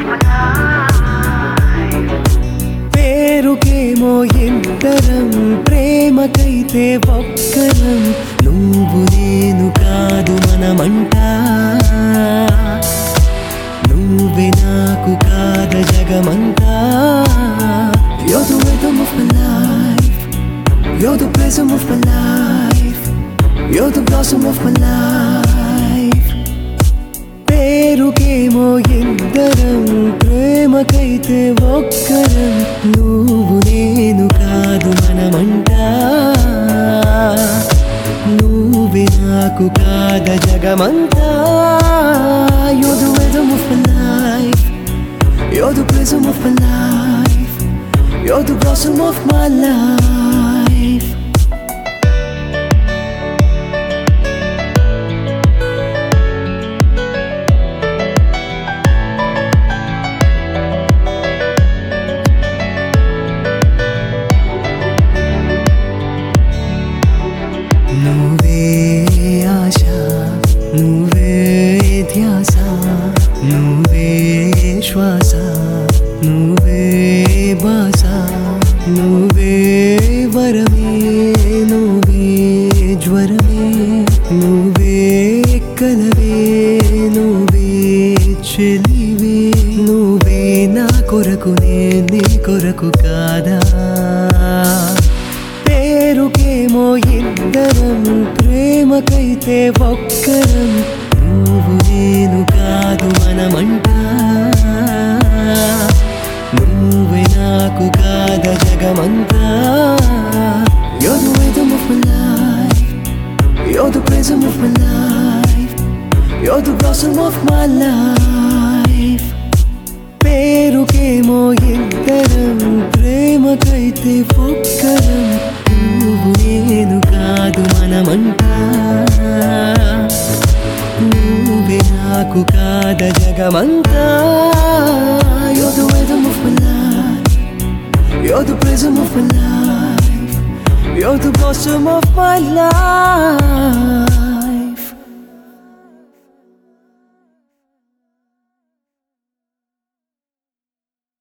పేరుకేమో ఇద్దరం ప్రేమకైతే ఒక్కరం నువ్వు నేను కాదు మనమంట నువ్వే నాకు కాద జగమంతా You're the rhythm of my life You're the prism of my life You're the blossom of my life పేరుకేమో ఇద్దరం ప్రేమకైతే ఒక్కరం నువ్వు నేను కాదు మనమంట నువ్వే నాకు కాద జగమంతా You're the rhythm of my life You're the prism of my life You're the blossom of my life నువ్వే ఆశ నువ్వే ధ్యాస నువ్వే శ్వాస నువ్వే బాస నువ్వే వరమే నువ్వే జ్వరమే నువ్వే కలవే నువ్వే చెలివే నువ్వే నా కొరకు నే నీ కొరకు కాదా పేరుకేమో ఇద్దరం ప్రేమకైతే ఒక్కరం నువ్వు నేను కాదు మనమంట నువ్వే నాకు కాద జగమంతా You're the rhythm of my life You're the prism of my life You're the blossom of my life పేరుకేమో ఇద్దరం ప్రేమకైతే ఒక్కరం నువ్వు నేను కాదు మనమంట నువ్వే నాకు కాద జగమంతా You're the rhythm of my life You're the prism of my life You're the blossom of my life